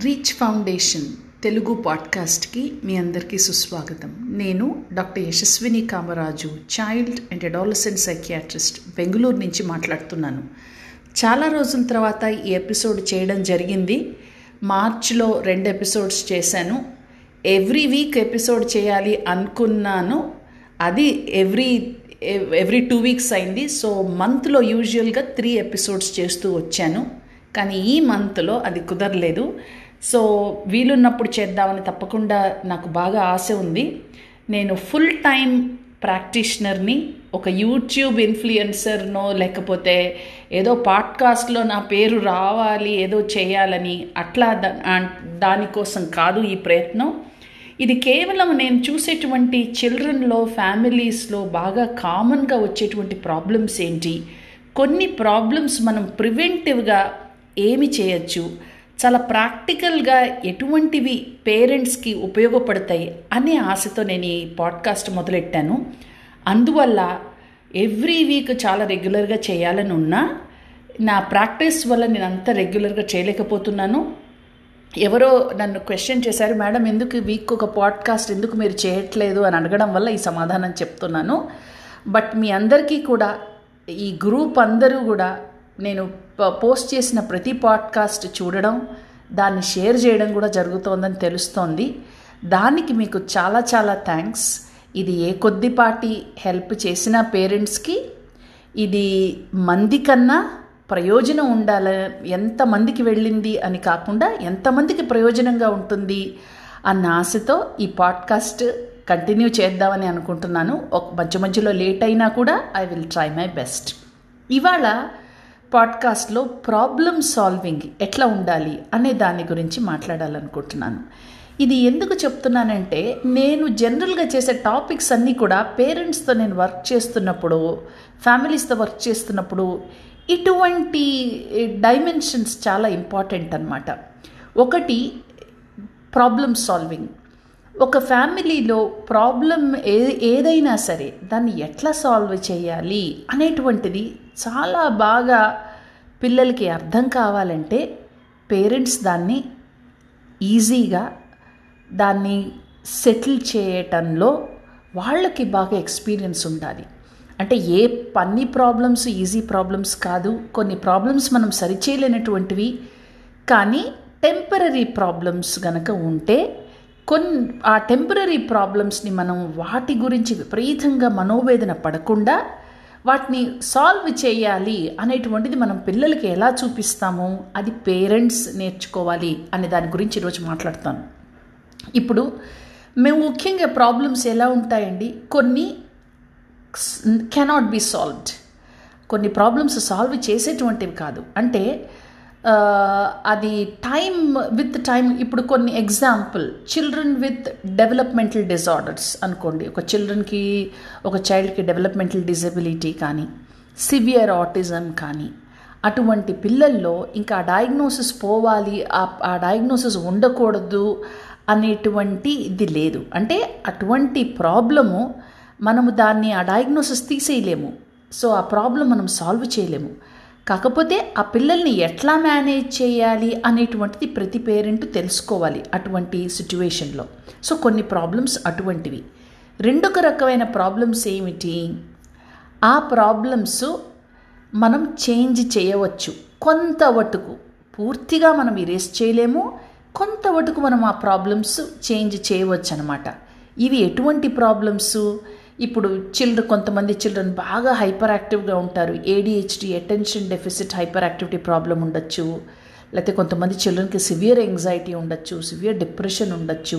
reach foundation Telugu పాడ్కాస్ట్కి మీ అందరికీ సుస్వాగతం నేను doctor Yashaswini Kamaraju child and adolescent psychiatrist Bengaluru నుంచి మాట్లాడుతున్నాను చాలా రోజుల తర్వాత ఈ ఎపిసోడ్ చేయడం జరిగింది మార్చ్లో రెండు ఎపిసోడ్స్ చేశాను ఎవ్రీ వీక్ ఎపిసోడ్ చేయాలి అనుకున్నాను అది ఎవ్రీ ఎవ్రీ టూ వీక్స్ అయింది సో మంత్లో యూజువల్గా త్రీ ఎపిసోడ్స్ చేస్తూ వచ్చాను కానీ ఈ మంత్లో అది కుదరలేదు సో వీలున్నప్పుడు చేద్దామని తప్పకుండా నాకు బాగా ఆశ ఉంది నేను ఫుల్ టైం ప్రాక్టీషనర్ని ఒక యూట్యూబ్ ఇన్ఫ్లుయెన్సర్నో లేకపోతే ఏదో పాడ్కాస్ట్లో నా పేరు రావాలి ఏదో చేయాలని అట్లా దానికోసం కాదు ఈ ప్రయత్నం ఇది కేవలం నేను చూసేటువంటి చిల్డ్రన్లో ఫ్యామిలీస్లో బాగా కామన్గా వచ్చేటువంటి ప్రాబ్లమ్స్ ఏంటి కొన్ని ప్రాబ్లమ్స్ మనం ప్రివెంటివ్గా ఏమి చేయొచ్చు చాలా ప్రాక్టికల్గా ఎటువంటివి పేరెంట్స్కి ఉపయోగపడతాయి అనే ఆశతో నేను ఈ పాడ్కాస్ట్ మొదలెట్టాను అందువల్ల ఎవ్రీ వీక్ చాలా రెగ్యులర్గా చేయాలని ఉన్నా నా ప్రాక్టీస్ వల్ల నేను అంత రెగ్యులర్గా చేయలేకపోతున్నాను ఎవరో నన్ను క్వశ్చన్ చేశారు మేడం ఎందుకు వీక్ ఒక పాడ్కాస్ట్ ఎందుకు మీరు చేయట్లేదు అని అడగడం వల్ల ఈ సమాధానం చెప్తున్నాను బట్ మీ అందరికీ కూడా ఈ గ్రూప్ అందరూ కూడా నేను పోస్ట్ చేసిన ప్రతి పాడ్కాస్ట్ చూడడం దాన్ని షేర్ చేయడం కూడా జరుగుతోందని తెలుస్తోంది దానికి మీకు చాలా చాలా థ్యాంక్స్ ఇది ఏ కొద్దిపాటి హెల్ప్ చేసిన పేరెంట్స్కి ఇది మంది కన్నా ప్రయోజనం ఉండాల ఎంతమందికి వెళ్ళింది అని కాకుండా ఎంతమందికి ప్రయోజనంగా ఉంటుంది అన్న ఆశతో ఈ పాడ్కాస్ట్ కంటిన్యూ చేద్దామని అనుకుంటున్నాను ఒక మధ్య మధ్యలో లేట్ అయినా కూడా I will try my best ఇవాళ పాడ్కాస్ట్లో ప్రాబ్లమ్ సాల్వింగ్ ఎట్లా ఉండాలి అనే దాని గురించి మాట్లాడాలనుకుంటున్నాను ఇది ఎందుకు చెప్తున్నానంటే నేను జనరల్గా చేసే టాపిక్స్ అన్నీ కూడా పేరెంట్స్తో నేను వర్క్ చేస్తున్నప్పుడు ఫ్యామిలీస్తో వర్క్ చేస్తున్నప్పుడు ఇటువంటి డైమెన్షన్స్ చాలా ఇంపార్టెంట్ అనమాట ఒకటి ప్రాబ్లమ్ సాల్వింగ్ ఒక ఫ్యామిలీలో ప్రాబ్లం ఏ ఏదైనా సరే దాన్ని ఎట్లా సాల్వ్ చేయాలి అనేటువంటిది చాలా బాగా పిల్లలకి అర్థం కావాలంటే పేరెంట్స్ దాన్ని ఈజీగా దాన్ని సెటిల్ చేయటంలో వాళ్ళకి బాగా ఎక్స్పీరియన్స్ ఉండాలి అంటే ఏ పన్ని ప్రాబ్లమ్స్ ఈజీ ప్రాబ్లమ్స్ కాదు కొన్ని ప్రాబ్లమ్స్ మనం సరిచేయలేనటువంటివి కానీ టెంపరీ ప్రాబ్లమ్స్ గనక ఉంటే కొన్ని ఆ టెంపరీ ప్రాబ్లమ్స్ని మనం వాటి గురించి విపరీతంగా మనోవేదన పడకుండా వాటిని సాల్వ్ చేయాలి అనేటువంటిది మనం పిల్లలకి ఎలా చూపిస్తామో అది పేరెంట్స్ నేర్చుకోవాలి అనే దాని గురించి ఈరోజు మాట్లాడతాను ఇప్పుడు మేము ముఖ్యంగా ప్రాబ్లమ్స్ ఎలా ఉంటాయండి కొన్ని కెనాట్ బి సాల్వ్డ్ కొన్ని ప్రాబ్లమ్స్ సాల్వ్ చేసేటువంటివి కాదు అంటే అది టైం విత్ టైం ఇప్పుడు కొన్ని example children with developmental disorders అనుకోండి ఒక చిల్డ్రన్కి ఒక చైల్డ్కి డెవలప్మెంటల్ డిజబిలిటీ కానీ సివియర్ ఆటిజం కానీ అటువంటి పిల్లల్లో ఇంకా ఆ డయాగ్నోసిస్ పోవాలి ఆ డయాగ్నోసిస్ ఉండకూడదు అనేటువంటి ఇది లేదు అంటే అటువంటి ప్రాబ్లము మనము దాన్ని ఆ డయాగ్నోసిస్ తీసేయలేము సో ఆ ప్రాబ్లం మనం సాల్వ్ చేయలేము కాకపోతే ఆ పిల్లల్ని ఎట్లా మేనేజ్ చేయాలి అనేటువంటిది ప్రతి పేరెంట్ తెలుసుకోవాలి అటువంటి సిచ్యువేషన్లో సో కొన్ని ప్రాబ్లమ్స్ అటువంటివి రెండొక రకమైన ప్రాబ్లమ్స్ ఏమిటి ఆ ప్రాబ్లమ్స్ మనం చేంజ్ చేయవచ్చు కొంత వటుకు పూర్తిగా మనం ఇరేస్ చేయలేము కొంత వటుకు మనం ఆ ప్రాబ్లమ్స్ చేంజ్ చేయవచ్చు అనమాట ఇవి ఎటువంటి ప్రాబ్లమ్స్ ఇప్పుడు చిల్డ్రన్ కొంతమంది చిల్డ్రన్ బాగా హైపర్ యాక్టివ్గా ఉంటారు ADHD attention deficit hyperactivity problem ఉండొచ్చు లేకపోతే కొంతమంది చిల్డ్రన్కి సివియర్ ఎంగ్జైటీ ఉండొచ్చు సివియర్ డిప్రెషన్ ఉండొచ్చు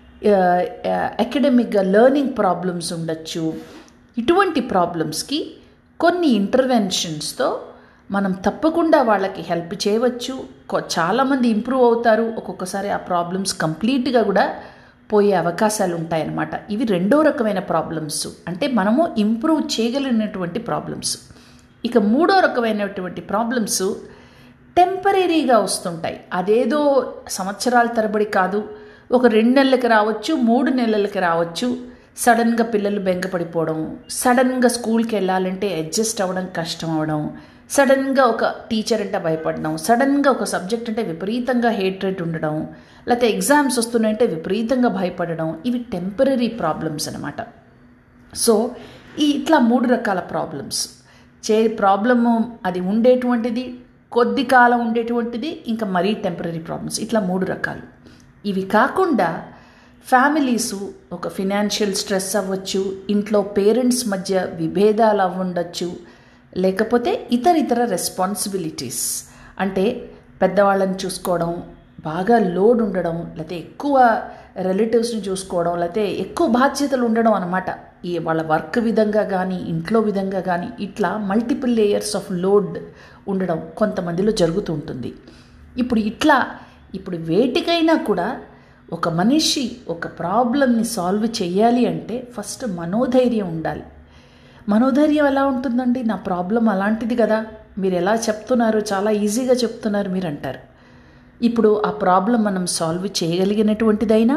అకాడమిక్గా లెర్నింగ్ ప్రాబ్లమ్స్ ఉండొచ్చు ఇటువంటి ప్రాబ్లమ్స్కి కొన్ని ఇంటర్వెన్షన్స్తో మనం తప్పకుండా వాళ్ళకి హెల్ప్ చేయవచ్చు చాలామంది ఇంప్రూవ్ అవుతారు ఒక్కొక్కసారి ఆ ప్రాబ్లమ్స్ కంప్లీట్గా కూడా పోయే అవకాశాలు ఉంటాయన్నమాట ఇవి రెండో రకమైన ప్రాబ్లమ్స్ అంటే మనము ఇంప్రూవ్ చేయగలిగినటువంటి ప్రాబ్లమ్స్ ఇక మూడో రకమైనటువంటి ప్రాబ్లమ్స్ టెంపరీగా వస్తుంటాయి అదేదో సంవత్సరాల తరబడి కాదు ఒక రెండు నెలలకి రావచ్చు మూడు నెలలకి రావచ్చు సడన్గా పిల్లలు బెంగపడిపోవడం సడన్గా స్కూల్కి వెళ్ళాలంటే అడ్జస్ట్ అవ్వడం కష్టం అవ్వడం సడన్గా ఒక టీచర్ అంటే భయపడడం సడన్గా ఒక సబ్జెక్ట్ అంటే విపరీతంగా హేట్రేట్ ఉండడం లేకపోతే ఎగ్జామ్స్ వస్తున్నాయంటే విపరీతంగా భయపడడం ఇవి టెంపరీ ప్రాబ్లమ్స్ అనమాట సో ఈ ఇట్లా మూడు రకాల ప్రాబ్లమ్స్ చే ప్రాబ్లము అది ఉండేటువంటిది కొద్ది కాలం ఉండేటువంటిది ఇంకా మరీ టెంపరీ ప్రాబ్లమ్స్ ఇట్లా మూడు రకాలు ఇవి కాకుండా ఫ్యామిలీసు ఒక ఫినాన్షియల్ స్ట్రెస్ అవ్వచ్చు ఇంట్లో పేరెంట్స్ మధ్య విభేదాలు అవ్వండొచ్చు లేకపోతే ఇతర ఇతర రెస్పాన్సిబిలిటీస్ అంటే పెద్దవాళ్ళని చూసుకోవడం బాగా లోడ్ ఉండడం లేకపోతే ఎక్కువ రిలేటివ్స్ని చూసుకోవడం లేకపోతే ఎక్కువ బాధ్యతలు ఉండడం అనమాట ఈ వాళ్ళ వర్క్ విధంగా కానీ ఇంట్లో విధంగా కానీ ఇట్లా మల్టిపుల్ లేయర్స్ ఆఫ్ లోడ్ ఉండడం కొంతమందిలో జరుగుతూ ఉంటుంది ఇప్పుడు ఇట్లా ఇప్పుడు వేటికైనా కూడా ఒక మనిషి ఒక ప్రాబ్లమ్ని సాల్వ్ చేయాలి అంటే ఫస్ట్ మనోధైర్యం ఉండాలి మనోధైర్యం ఎలా ఉంటుందండి నా ప్రాబ్లం అలాంటిది కదా మీరు ఎలా చెప్తున్నారు చాలా ఈజీగా చెప్తున్నారు మీరు అంటారు ఇప్పుడు ఆ ప్రాబ్లం మనం సాల్వ్ చేయగలిగినటువంటిదైనా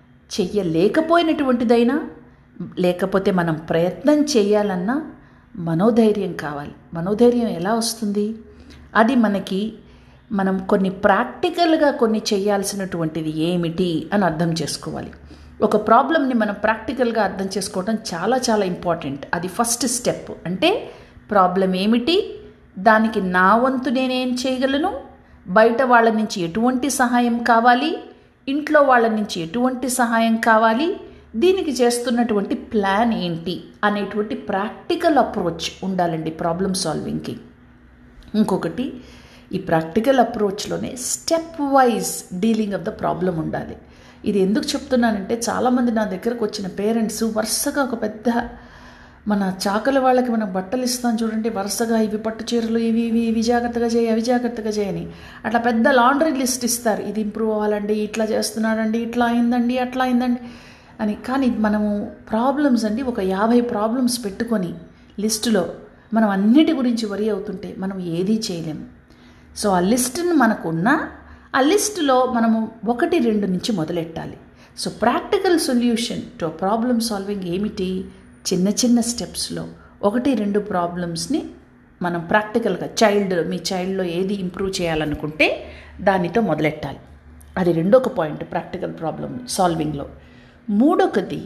చెయ్యలేకపోయినటువంటిదైనా లేకపోతే మనం ప్రయత్నం చేయాలన్నా మనోధైర్యం కావాలి మనోధైర్యం ఎలా వస్తుంది అది మనకి మనం కొన్ని ప్రాక్టికల్గా కొన్ని చేయాల్సినటువంటిది ఏమిటి అని అర్థం చేసుకోవాలి ఒక ప్రాబ్లమ్ని మనం ప్రాక్టికల్గా అర్థం చేసుకోవడం చాలా చాలా ఇంపార్టెంట్ అది ఫస్ట్ స్టెప్ అంటే ప్రాబ్లం ఏమిటి దానికి నా వంతు నేనేం చేయగలను బయట వాళ్ళ నుంచి ఎటువంటి సహాయం కావాలి ఇంట్లో వాళ్ళ నుంచి ఎటువంటి సహాయం కావాలి దీనికి చేస్తున్నటువంటి ప్లాన్ ఏంటి అనేటువంటి ప్రాక్టికల్ అప్రోచ్ ఉండాలండి ప్రాబ్లమ్ సాల్వింగ్కి ఇంకొకటి ఈ ప్రాక్టికల్ అప్రోచ్లోనే step wise dealing of the problem ఉండాలి ఇది ఎందుకు చెప్తున్నానంటే చాలామంది నా దగ్గరకు వచ్చిన పేరెంట్స్ వరుసగా ఒక పెద్ద మన చాకల వాళ్ళకి మనం బట్టలు ఇస్తాం చూడండి వరుసగా ఇవి పట్టు చీరలు ఇవి ఇవి ఇవి జాగ్రత్తగా చేయి అవి జాగ్రత్తగా చేయని అట్లా పెద్ద లాండ్రీ లిస్ట్ ఇస్తారు ఇది ఇంప్రూవ్ అవ్వాలండి ఇట్లా చేస్తున్నాడండి ఇట్లా అయిందండి అట్లా అయిందండి అని కానీ మనము ప్రాబ్లమ్స్ అండి ఒక యాభై ప్రాబ్లమ్స్ పెట్టుకొని లిస్టులో మనం అన్నిటి గురించి వరి అవుతుంటే మనం ఏదీ చేయలేము సో ఆ లిస్టును మనకున్న ఆ లిస్టులో మనము ఒకటి రెండు నుంచి మొదలెట్టాలి so practical solution to problem solving ఏమిటి చిన్న చిన్న స్టెప్స్లో ఒకటి రెండు ప్రాబ్లమ్స్ని మనం ప్రాక్టికల్గా చైల్డ్ మీ చైల్డ్లో ఏది ఇంప్రూవ్ చేయాలనుకుంటే దానితో మొదలెట్టాలి అది రెండొక పాయింట్ ప్రాక్టికల్ ప్రాబ్లమ్ సాల్వింగ్లో మూడొకది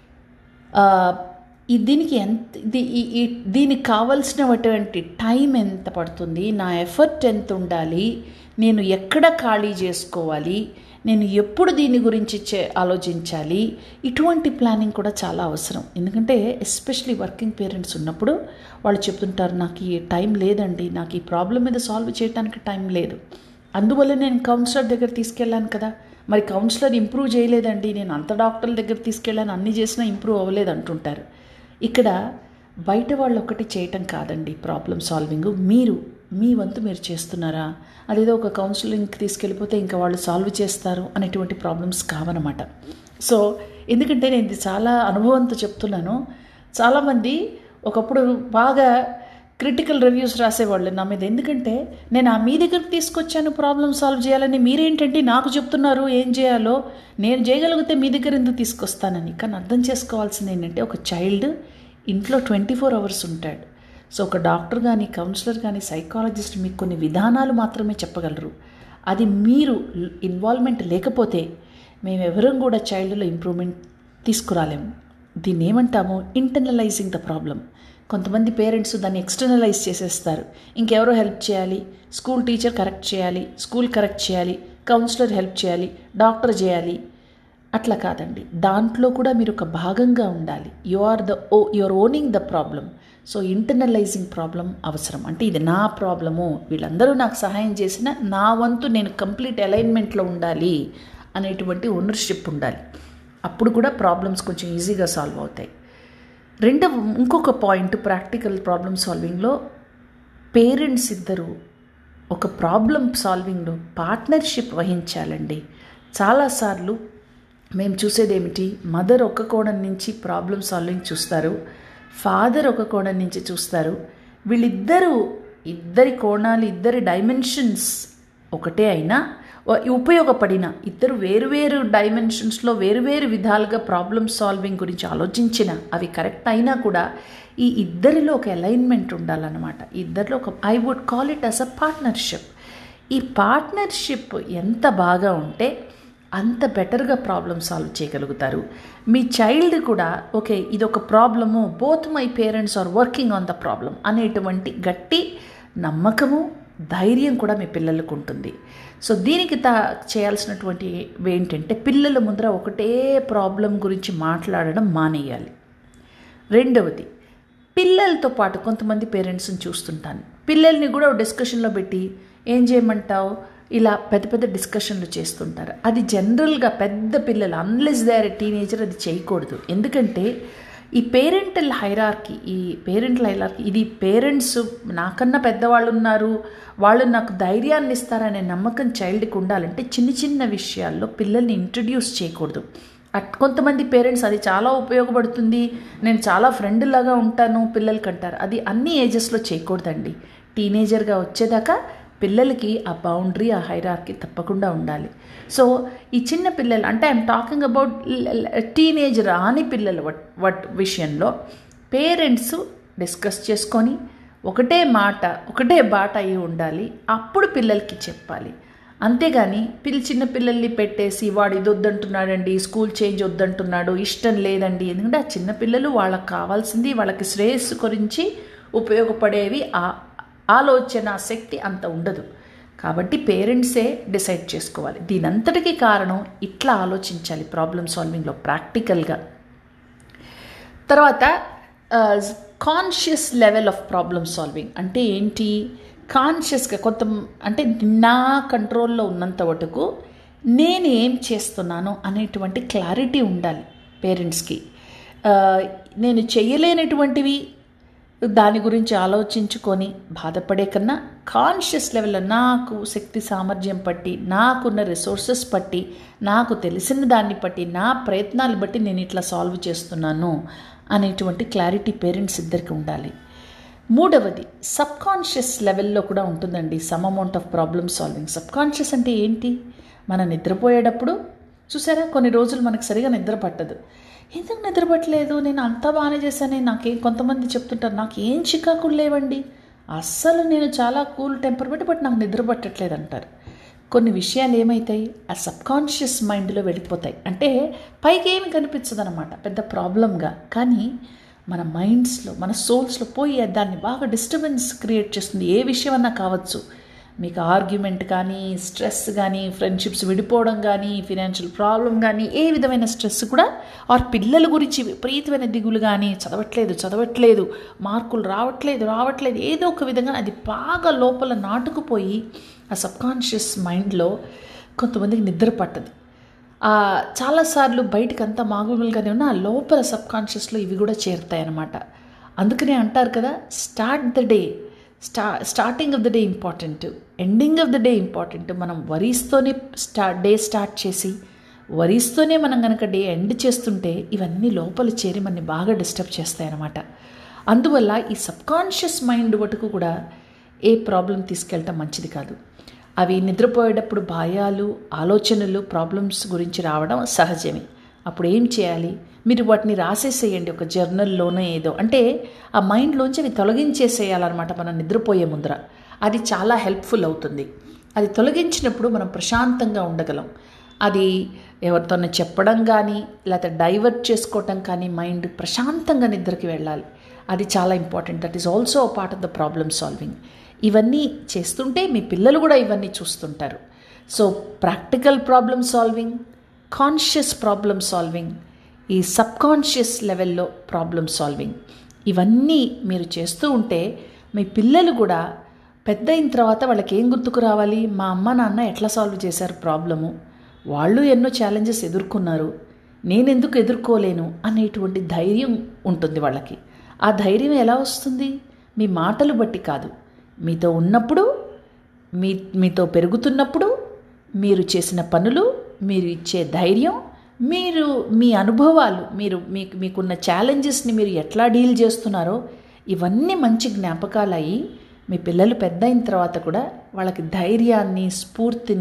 ఈ దీనికి ఎంత ఇది ఈ దీనికి కావలసినటువంటి టైం ఎంత పడుతుంది నా ఎఫర్ట్ ఎంత ఉండాలి నేను ఎక్కడ ఖాళీ చేసుకోవాలి నేను ఎప్పుడు దీని గురించి చే ఆలోచించాలి ఇటువంటి ప్లానింగ్ కూడా చాలా అవసరం ఎందుకంటే ఎస్పెషలీ వర్కింగ్ పేరెంట్స్ ఉన్నప్పుడు వాళ్ళు చెప్తుంటారు నాకు ఈ టైం లేదండి నాకు ఈ ప్రాబ్లం మీద సాల్వ్ చేయడానికి టైం లేదు అందువల్ల నేను కౌన్సిలర్ దగ్గర తీసుకెళ్ళాను కదా మరి కౌన్సిలర్ ఇంప్రూవ్ చేయలేదండి నేను అంత డాక్టర్ల దగ్గర తీసుకెళ్ళాను అన్ని చేసినా ఇంప్రూవ్ అవ్వలేదు అంటుంటారు ఇక్కడ బయట వాళ్ళు ఒకటి చేయటం కాదండి ప్రాబ్లం సాల్వింగ్ మీరు మీ వంతు మీరు చేస్తున్నారా అదేదో ఒక కౌన్సిలింగ్కి తీసుకెళ్ళిపోతే ఇంకా వాళ్ళు సాల్వ్ చేస్తారు అనేటువంటి ప్రాబ్లమ్స్ కావనమాట సో ఎందుకంటే నేను ఇది చాలా అనుభవంతో చెప్తున్నాను చాలామంది ఒకప్పుడు బాగా క్రిటికల్ రివ్యూస్ రాసేవాళ్ళు నా మీద ఎందుకంటే నేను ఆ మీ దగ్గరకు తీసుకొచ్చాను ప్రాబ్లం సాల్వ్ చేయాలని మీరేంటంటే నాకు చెప్తున్నారు ఏం చేయాలో నేను చేయగలిగితే మీ దగ్గర ఎందుకు తీసుకొస్తానని కానీ అర్థం చేసుకోవాల్సింది ఏంటంటే ఒక చైల్డ్ ఇంట్లో ట్వంటీ ఫోర్ అవర్స్ ఉంటాడు సో ఒక డాక్టర్ కానీ కౌన్సిలర్ కానీ సైకాలజిస్ట్ మీకు కొన్ని విధానాలు మాత్రమే చెప్పగలరు అది మీరు ఇన్వాల్వ్మెంట్ లేకపోతే మేమెవరం కూడా చైల్డ్లో ఇంప్రూవ్మెంట్ తీసుకురాలేము దీన్ని ఏమంటాము ఇంటర్నలైజింగ్ ద ప్రాబ్లం కొంతమంది పేరెంట్స్ దాన్ని ఎక్స్టర్నలైజ్ చేసేస్తారు ఇంకెవరో హెల్ప్ చేయాలి స్కూల్ టీచర్ కరెక్ట్ చేయాలి స్కూల్ కరెక్ట్ చేయాలి కౌన్సిలర్ హెల్ప్ చేయాలి డాక్టర్ చేయాలి అట్లా కాదండి దాంట్లో కూడా మీరు ఒక భాగంగా ఉండాలి you are the oh your owning the problem so internalising problem అవసరం అంటే ఇది నా ప్రాబ్లము వీళ్ళందరూ నాకు సహాయం చేసిన నా వంతు నేను కంప్లీట్ అలైన్మెంట్లో ఉండాలి అనేటువంటి ఓనర్షిప్ ఉండాలి అప్పుడు కూడా ప్రాబ్లమ్స్ కొంచెం ఈజీగా సాల్వ్ అవుతాయి రెండవ ఇంకొక పాయింట్ ప్రాక్టికల్ ప్రాబ్లమ్ సాల్వింగ్లో పేరెంట్స్ ఇద్దరు ఒక ప్రాబ్లం సాల్వింగ్లో పార్ట్నర్షిప్ వహించాలండి చాలాసార్లు మేము చూసేది ఏమిటి మదర్ ఒక కోణం నుంచి ప్రాబ్లం సాల్వింగ్ చూస్తారు ఫాదర్ ఒక కోణం నుంచి చూస్తారు వీళ్ళిద్దరూ ఇద్దరి కోణాలు ఇద్దరి డైమెన్షన్స్ ఒకటే అయినా ఉపయోగపడిన ఇద్దరు వేరువేరు డైమెన్షన్స్లో వేరువేరు విధాలుగా ప్రాబ్లమ్ సాల్వింగ్ గురించి ఆలోచించిన అవి కరెక్ట్ అయినా కూడా ఈ ఇద్దరిలో ఒక అలైన్మెంట్ ఉండాలన్నమాట ఇద్దరిలో ఒక I would call it as a partnership ఈ పార్ట్నర్షిప్ ఎంత బాగా ఉంటే అంత బెటర్గా ప్రాబ్లమ్ సాల్వ్ చేయగలుగుతారు మీ చైల్డ్ కూడా ఓకే ఇది ఒక problem both my parents are working on the problem అనేటువంటి గట్టి నమ్మకము ధైర్యం కూడా మీ పిల్లలకు ఉంటుంది సో దీనికి తా చేయాల్సినటువంటి ఏంటంటే పిల్లల ముందర ఒకటే ప్రాబ్లం గురించి మాట్లాడడం మానేయాలి రెండవది పిల్లలతో పాటు కొంతమంది పేరెంట్స్ని చూస్తుంటాను పిల్లల్ని కూడా డిస్కషన్లో పెట్టి ఏం చేయమంటావు ఇలా పెద్ద పెద్ద డిస్కషన్లు చేస్తుంటారు అది జనరల్గా పెద్ద పిల్లలు అన్లెస్ దే ఆర్ టీనేజర్ అది చేయకూడదు ఎందుకంటే ఈ పేరెంటల్ హైరార్కీ ఈ పేరెంటల్ హైరార్కీ ఇది పేరెంట్స్ నాకన్నా పెద్దవాళ్ళు ఉన్నారు వాళ్ళు నాకు ధైర్యాన్ని ఇస్తారనే నమ్మకం చైల్డ్కి ఉండాలంటే చిన్న చిన్న విషయాల్లో పిల్లల్ని ఇంట్రడ్యూస్ చేయకూడదు అట్ కొంతమంది పేరెంట్స్ అది చాలా ఉపయోగపడుతుంది నేను చాలా ఫ్రెండ్ లాగా ఉంటాను పిల్లలకి అంటారు అది అన్ని ఏజెస్లో చేయకూడదండి టీనేజర్గా వచ్చేదాకా పిల్లలకి ఆ బౌండరీ ఆ హైరార్కీ తప్పకుండా ఉండాలి సో ఈ చిన్న పిల్లలు అంటే ఐఎమ్ టాకింగ్ అబౌట్ టీనేజ్ రాని పిల్లలు వట్ వట్ విషయంలో పేరెంట్స్ డిస్కస్ చేసుకొని ఒకటే మాట ఒకటే బాట అయి ఉండాలి అప్పుడు పిల్లలకి చెప్పాలి అంతేగాని పిల్ల చిన్న పిల్లల్ని పెట్టేసి వాడు ఇది వద్దంటున్నాడండి స్కూల్ చేంజ్ వద్దంటున్నాడు ఇష్టం లేదండి ఎందుకంటే ఆ చిన్న పిల్లలు వాళ్ళకి కావాల్సింది వాళ్ళకి శ్రేయస్సు గురించి ఉపయోగపడేవి ఆ ఆలోచన శక్తి అంత ఉండదు కాబట్టి పేరెంట్సే డిసైడ్ చేసుకోవాలి దీనంతటికీ కారణం ఇట్లా ఆలోచించాలి ప్రాబ్లమ్ సాల్వింగ్లో ప్రాక్టికల్గా తర్వాత conscious level of problem solving అంటే ఏంటి కాన్షియస్గా కొంత అంటే నా కంట్రోల్లో ఉన్నంత వరకు నేను ఏం చేస్తున్నాను అనేటువంటి క్లారిటీ ఉండాలి పేరెంట్స్కి నేను చేయలేనటువంటివి దాని గురించి ఆలోచించుకొని బాధపడే కన్నా కాన్షియస్ లెవెల్లో నాకు శక్తి సామర్థ్యం పట్టి నాకున్న రిసోర్సెస్ పట్టి నాకు తెలిసిన దాన్ని బట్టి నా ప్రయత్నాలు బట్టి నేను ఇట్లా సాల్వ్ చేస్తున్నాను అనేటువంటి క్లారిటీ పేరెంట్స్ ఇద్దరికి ఉండాలి మూడవది సబ్ కాన్షియస్ లెవెల్లో కూడా ఉంటుందండి some amount of problem solving subconscious అంటే ఏంటి మనం నిద్రపోయేటప్పుడు చూసారా కొన్ని రోజులు మనకు సరిగా నిద్ర పట్టదు ఎందుకు నిద్ర పట్టలేదు నేను అంతా బాగానే చేశాను నాకేం కొంతమంది చెప్తుంటారు నాకు ఏం చికాకులు లేవండి అస్సలు నేను చాలా కూల్ టెంపర్ పెట్టి బట్ నాకు నిద్ర పట్టట్లేదు అంటారు కొన్ని విషయాలు ఏమవుతాయి ఆ సబ్కాన్షియస్ మైండ్లో వెళ్ళిపోతాయి అంటే పైకి ఏమి కనిపించదు అనమాట పెద్ద ప్రాబ్లంగా కానీ మన మైండ్స్లో మన సోల్స్లో పోయి దాన్ని బాగా డిస్టర్బెన్స్ క్రియేట్ చేస్తుంది ఏ విషయం అన్నా కావచ్చు మీకు ఆర్గ్యుమెంట్ కానీ స్ట్రెస్ కానీ ఫ్రెండ్షిప్స్ విడిపోవడం కానీ ఫినాన్షియల్ ప్రాబ్లం కానీ ఏ విధమైన స్ట్రెస్ కూడా ఆర్ పిల్లల గురించి విపరీతమైన దిగులు కానీ చదవట్లేదు చదవట్లేదు మార్కులు రావట్లేదు రావట్లేదు ఏదో ఒక విధంగా అది బాగా లోపల నాటుకుపోయి ఆ సబ్కాన్షియస్ మైండ్లో కొంతమందికి నిద్ర పట్టదు చాలాసార్లు బయటకు అంతా మామూలుగానే ఉన్న ఆ లోపల సబ్కాన్షియస్లో ఇవి కూడా చేరుతాయి అన్నమాట అందుకనే అంటారు కదా start the day sta starting of the day important ending of the day important మనం వరీస్తోనే స్టా డే స్టార్ట్ చేసి వరీస్తోనే మనం కనుక డే ఎండ్ చేస్తుంటే ఇవన్నీ లోపల చేరి మనని బాగా డిస్టర్బ్ చేస్తాయన్నమాట అందువల్ల ఈ సబ్కాన్షియస్ మైండ్ వరకు కూడా ఏ ప్రాబ్లం తీసుకెళ్ళటం మంచిది కాదు అవి నిద్రపోయేటప్పుడు భయాలు ఆలోచనలు ప్రాబ్లమ్స్ గురించి రావడం సహజమే అప్పుడు ఏం చేయాలి మీరు వాటిని రాసేసేయండి ఒక జర్నల్లోనే ఏదో అంటే ఆ మైండ్లోంచి అవి తొలగించేసేయాలన్నమాట మనం నిద్రపోయే ముందర అది చాలా హెల్ప్ఫుల్ అవుతుంది అది తొలగించినప్పుడు మనం ప్రశాంతంగా ఉండగలం అది ఎవరితోనో చెప్పడం కానీ లేకపోతే డైవర్ట్ చేసుకోవటం కానీ మైండ్ ప్రశాంతంగా నిద్రకి వెళ్ళాలి అది చాలా important that is also part of the problem solving ఇవన్నీ చేస్తుంటే మీ పిల్లలు కూడా ఇవన్నీ చూస్తుంటారు so practical problem solving conscious problem solving ఈ సబ్కాన్షియస్ లెవెల్లో ప్రాబ్లమ్ సాల్వింగ్ ఇవన్నీ మీరు చేస్తూ ఉంటే మీ పిల్లలు కూడా పెద్ద అయిన తర్వాత వాళ్ళకి ఏం గుర్తుకు రావాలి మా అమ్మ నాన్న ఎట్లా సాల్వ్ చేశారు ప్రాబ్లము వాళ్ళు ఎన్నో ఛాలెంజెస్ ఎదుర్కొన్నారు నేనెందుకు ఎదుర్కోలేను అనేటువంటి ధైర్యం ఉంటుంది వాళ్ళకి ఆ ధైర్యం ఎలా వస్తుంది మీ మాటలు బట్టి కాదు మీతో ఉన్నప్పుడు మీ మీతో పెరుగుతున్నప్పుడు మీరు చేసిన పనులు మీరు ఇచ్చే ధైర్యం మీరు మీ అనుభవాలు మీరు మీకు మీకున్న ఛాలెంజెస్ని మీరు ఎట్లా డీల్ చేస్తున్నారో ఇవన్నీ మంచి జ్ఞాపకాలు అయ్యి మీ పిల్లలు పెద్ద అయిన తర్వాత కూడా వాళ్ళకి ధైర్యాన్ని స్ఫూర్తిని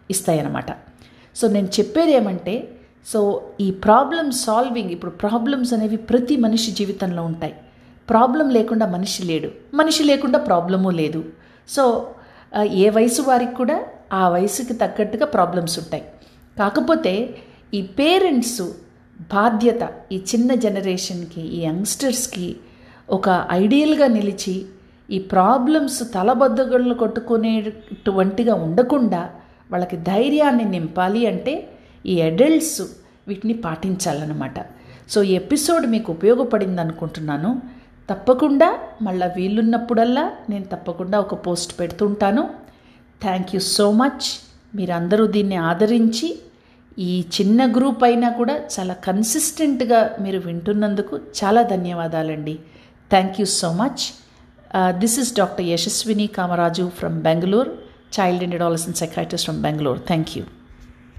ఇస్తాయన్నమాట సో నేను చెప్పేది ఏమంటే సో ఈ ప్రాబ్లమ్ సాల్వింగ్ ఇప్పుడు ప్రాబ్లమ్స్ అనేవి ప్రతి మనిషి జీవితంలో ఉంటాయి ప్రాబ్లం లేకుండా మనిషి లేడు మనిషి లేకుండా ప్రాబ్లము లేదు సో ఆ, ఏ వయసు వారికి కూడా ఆ వయసుకి తగ్గట్టుగా ప్రాబ్లమ్స్ ఉంటాయి కాకపోతే ఈ పేరెంట్స్ బాధ్యత ఈ చిన్న జనరేషన్కి ఈ యంగ్స్టర్స్కి ఒక ఐడియల్గా నిలిచి ఈ ప్రాబ్లమ్స్ తలబద్దగళ్ళు కొట్టుకునేటువంటిగా ఉండకుండా వాళ్ళకి ధైర్యాన్ని నింపాలి అంటే ఈ అడల్ట్స్ వీటిని పాటించాలన్నమాట సో ఈ ఎపిసోడ్ మీకు ఉపయోగపడింది అనుకుంటున్నాను తప్పకుండా మళ్ళీ వీలున్నప్పుడల్లా నేను తప్పకుండా ఒక పోస్ట్ పెడుతుంటాను థ్యాంక్ యూ సో మచ్ మీరందరూ దీన్ని ఆదరించి ఈ చిన్న గ్రూప్ అయినా కూడా చాలా కన్సిస్టెంట్గా మీరు వింటున్నందుకు చాలా ధన్యవాదాలండి thank you so much this is doctor Yashaswini Kamaraju from Bengaluru child and adolescent psychiatrist from Bengaluru thank you